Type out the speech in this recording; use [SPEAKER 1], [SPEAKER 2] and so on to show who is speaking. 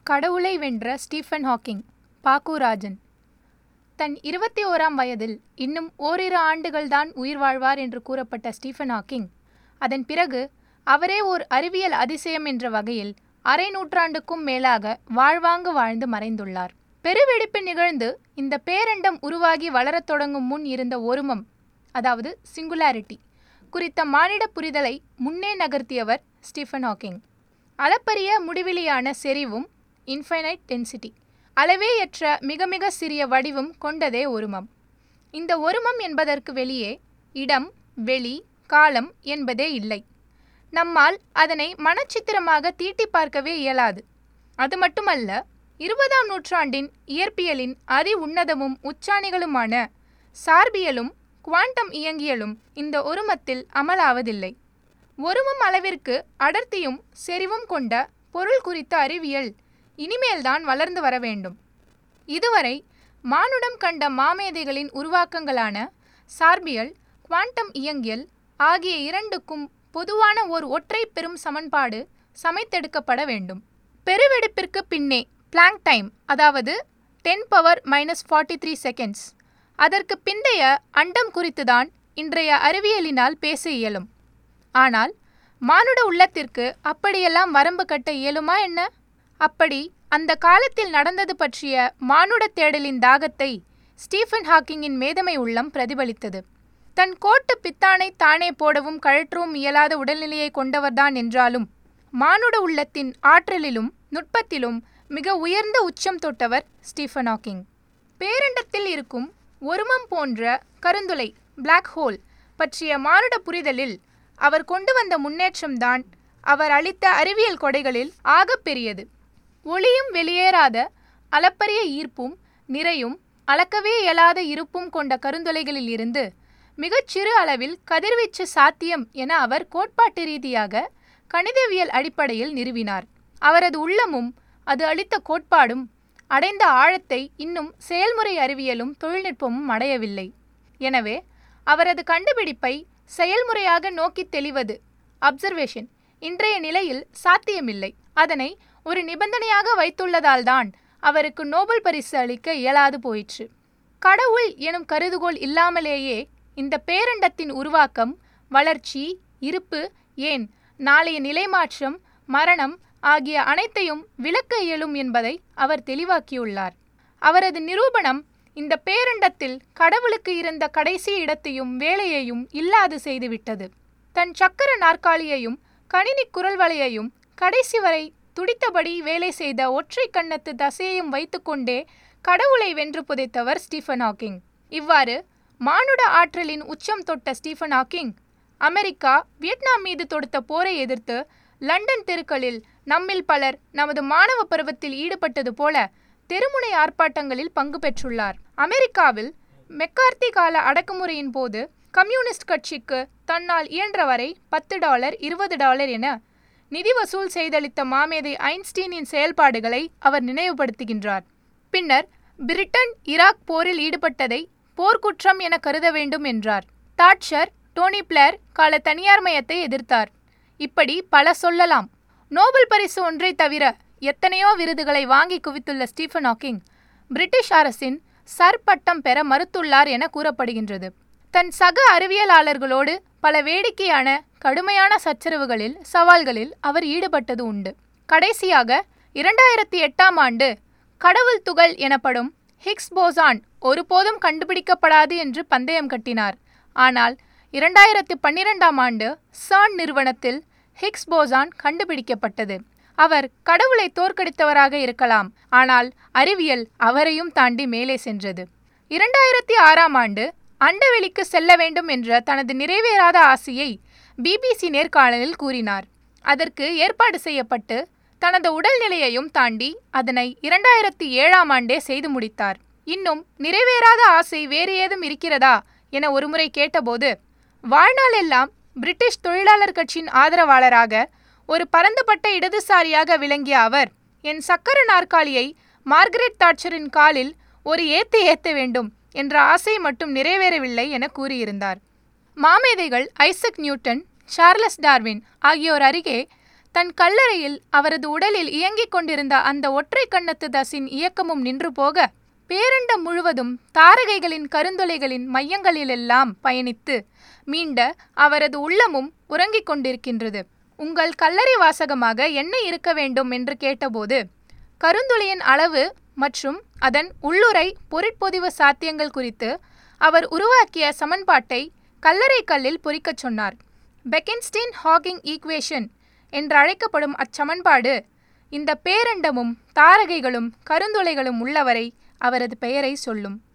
[SPEAKER 1] கடவுளை வென்ற Stephen Hawking பாக்கூராஜன் தன் இருபத்தி ஓராம் வயதில் இன்னும் ஓரிரு ஆண்டுகள்தான் உயிர் வாழ்வார் என்று கூறப்பட்ட ஸ்டீஃபன் ஹாக்கிங் அதன் பிறகு அவரே ஓர் அறிவியல் அதிசயம் என்ற வகையில் அரை நூற்றாண்டுக்கும் மேலாக வாழ்வாங்கு வாழ்ந்து மறைந்துள்ளார் பெருவெடிப்பு நிகழ்ந்து இந்த பேரண்டம் உருவாகி வளரத் தொடங்கும் முன் இருந்த ஒருமம் அதாவது சிங்குலாரிட்டி குறித்த மானிட புரிதலை முன்னே நகர்த்தியவர் ஸ்டீஃபன் ஹாக்கிங் அளப்பரிய முடிவிலியான செறிவும் இன்ஃபைனைட் டென்சிட்டி அளவேயற்ற மிக மிக சிறிய வடிவம் கொண்டதே ஒருமம் இந்த ஒருமம் என்பதற்கு வெளியே இடம் வெளி காலம் என்பதே இல்லை நம்மால் அதனை மனச்சித்திரமாக தீட்டி பார்க்கவே இயலாது அது மட்டுமல்ல இருபதாம் நூற்றாண்டின் இயற்பியலின் அதி உன்னதமும் உச்சாணிகளுமான சார்பியலும் குவாண்டம் இயங்கியலும் இந்த ஒருமத்தில் அமலாவதில்லை ஒருமம் அளவிற்கு அடர்த்தியும் செறிவும் கொண்ட பொருள் குறித்த அறிவியல் இனிமேல்தான் வளர்ந்து வர வேண்டும் இதுவரை மானுடம் கண்ட மாமேதைகளின் உருவாக்கங்களான சார்பியல் குவாண்டம் இயங்கியல் ஆகிய இரண்டுக்கும் பொதுவான ஓர் ஒற்றை பெரும் சமன்பாடு சமைத்தெடுக்கப்பட வேண்டும் பெருவெடிப்பிற்கு பின்னே பிளாங்க் டைம் அதாவது ten power minus forty three seconds அதற்கு பிந்தைய அண்டம் குறித்துதான் இன்றைய அறிவியலினால் பேச இயலும் ஆனால் மானுட உள்ளத்திற்கு அப்படியெல்லாம் வரம்பு கட்ட இயலுமா என்ன அப்படி அந்த காலத்தில் நடந்தது பற்றிய மானுட தேடலின் தாகத்தை ஸ்டீஃபன் ஹாக்கிங்கின் மேதமை உள்ளம் பிரதிபலித்தது தன் கோட்டு பித்தானை தானே போடவும் கழற்றவும் இயலாத உடல்நிலையை கொண்டவர்தான் என்றாலும் மானுட உள்ளத்தின் ஆற்றலிலும் நுட்பத்திலும் மிக உயர்ந்த உச்சம் தொட்டவர் ஸ்டீஃபன் ஹாக்கிங் பேரண்டத்தில் இருக்கும் ஒருமம் போன்ற கருந்துளை பிளாக் ஹோல் பற்றிய மானுட புரிதலில் அவர் கொண்டு வந்த முன்னேற்றம்தான் அவர் அளித்த அறிவியல் கொடைகளில் ஆகப் பெரியது ஒளியும் வெளியேறாத அளப்பரிய ஈர்ப்பும் நிறையும் அளக்கவே இயலாத இருப்பும் கொண்ட கருந்துளைகளில் இருந்து மிகச் சிறு அளவில் கதிர்வீச்சு சாத்தியம் என அவர் கோட்பாட்டு ரீதியாக கணிதவியல் அடிப்படையில் நிறுவினார் அவரது உள்ளமும் அது அளித்த கோட்பாடும் அடைந்த ஆழத்தை இன்னும் செயல்முறை அறிவியலும் தொழில்நுட்பமும் அடையவில்லை எனவே அவரது கண்டுபிடிப்பை செயல்முறையாக நோக்கி தெளிவது அப்சர்வேஷன் இன்றைய நிலையில் சாத்தியமில்லை அதனை ஒரு நிபந்தனையாக வைத்துள்ளதால்தான் அவருக்கு நோபல் பரிசு அளிக்க இயலாது போயிற்று கடவுள் எனும் கருதுகோள் இல்லாமலேயே இந்த பேரண்டத்தின் உருவாக்கம் வளர்ச்சி இருப்பு ஏன் நாளைய நிலைமாற்றம் மரணம் ஆகிய அனைத்தையும் விளக்க இயலும் என்பதை அவர் தெளிவாக்கியுள்ளார் அவரது நிரூபணம் இந்த பேரண்டத்தில் கடவுளுக்கு இருந்த கடைசி இடத்தையும் வேலையையும் இல்லாது செய்துவிட்டது தன் சக்கர நாற்காலியையும் கணினி குரல் வலையையும் கடைசி வரை துடித்தபடி வேலை செய்த ஒற்றை கண்ணத்து தசையையும் வைத்துக்கொண்டே கடவுளை வென்று புதைத்தவர் ஸ்டீஃபன் ஹாக்கிங் இவ்வாறு மானுட ஆற்றலின் உச்சம் தொட்ட ஸ்டீஃபன் ஹாக்கிங் அமெரிக்கா வியட்நாம் மீது தொடுத்த போரை எதிர்த்து லண்டன் தெருக்களில் நம்மில் பலர் நமது மாணவ பருவத்தில் ஈடுபட்டது போல தெருமுனை ஆர்ப்பாட்டங்களில் பங்கு பெற்றுள்ளார் அமெரிக்காவில் மெக்கார்த்தி கால அடக்குமுறையின் போது கம்யூனிஸ்ட் கட்சிக்கு தன்னால் இயன்றவரை பத்து டாலர் இருபது டாலர் என நிதி வசூல் செய்தளித்த மாமேதை ஐன்ஸ்டீனின் செயல்பாடுகளை அவர் நினைவுபடுத்துகின்றார் பின்னர் பிரிட்டன் ஈராக் போரில் ஈடுபட்டதை போர்க்குற்றம் என கருத வேண்டும் என்றார் தாட்சர் டோனி பிளேர் கால தனியார்மயத்தை எதிர்த்தார் இப்படி பல சொல்லலாம் நோபல் பரிசு ஒன்றை தவிர எத்தனையோ விருதுகளை வாங்கி குவித்துள்ள ஸ்டீஃபன் ஹாக்கிங் பிரிட்டிஷ் அரசின் சர் பட்டம் பெற மறுத்துள்ளார் என கூறப்படுகின்றது தன் சக அறிவியலாளர்களோடு பல வேடிக்கையான கடுமையான சச்சரவுகளில் சவால்களில் அவர் ஈடுபட்டது உண்டு கடைசியாக இரண்டாயிரத்தி எட்டாம் ஆண்டு கடவுள் துகள் எனப்படும் ஹிக்ஸ் போசான் ஒருபோதும் கண்டுபிடிக்கப்படாது என்று பந்தயம் கட்டினார் ஆனால் இரண்டாயிரத்தி பன்னிரெண்டாம் ஆண்டு சர்ன் நிறுவனத்தில் ஹிக்ஸ் போசான் கண்டுபிடிக்கப்பட்டது அவர் கடவுளை தோற்கடித்தவராக இருக்கலாம் ஆனால் அறிவியல் அவரையும் தாண்டி மேலே சென்றது இரண்டாயிரத்தி ஆறாம் ஆண்டு அண்டவெளிக்கு செல்ல வேண்டும் என்ற தனது நிறைவேறாத ஆசையை பிபிசி நேர்காணலில் கூறினார் அதற்கு ஏற்பாடு செய்யப்பட்டு தனது உடல்நிலையையும் தாண்டி அதனை இரண்டாயிரத்தி ஏழாம் ஆண்டே செய்து முடித்தார் இன்னும் நிறைவேறாத ஆசை வேறு ஏதும் இருக்கிறதா என ஒருமுறை கேட்டபோது வாழ்நாளெல்லாம் பிரிட்டிஷ் தொழிலாளர் கட்சியின் ஆதரவாளராக ஒரு பரந்துபட்ட இடதுசாரியாக விளங்கிய அவர் என் சக்கர நாற்காலியை மார்கரெட் தாட்சரின் காலில் ஒரு ஏத்து ஏத்த வேண்டும் என்ற ஆசை மட்டும் நிறைவேறவில்லை என கூறியிருந்தார் மாமேதைகள் ஐசக் நியூட்டன் சார்லஸ் டார்வின் ஆகியோர் அருகே தன் கல்லறையில் அவரது உடலில் இயங்கிக் கொண்டிருந்த அந்த ஒற்றை கண்ணத்து தசின் இயக்கமும் நின்று போக பேரண்டம் முழுவதும் தாரகைகளின் கருந்தொலைகளின் மையங்களிலெல்லாம் பயணித்து மீண்ட அவரது உள்ளமும் உறங்கிக் கொண்டிருக்கின்றது உங்கள் கல்லறை வாசகமாக என்ன இருக்க வேண்டும் என்று கேட்டபோது கருந்துளையின் அளவு மற்றும் அதன் உள்ளுரை பொருட்பொதிவு சாத்தியங்கள் குறித்து அவர் உருவாக்கிய சமன்பாட்டை கல்லறை கல்லில் பொறிக்கச் சொன்னார் பெக்கன்ஸ்டீன் ஹாகிங் ஈக்குவேஷன் என்றழைக்கப்படும் அச்சமன்பாடு இந்த பேரண்டமும் தாரகைகளும் கருந்துளைகளும் உள்ளவரை அவரது பெயரை சொல்லும்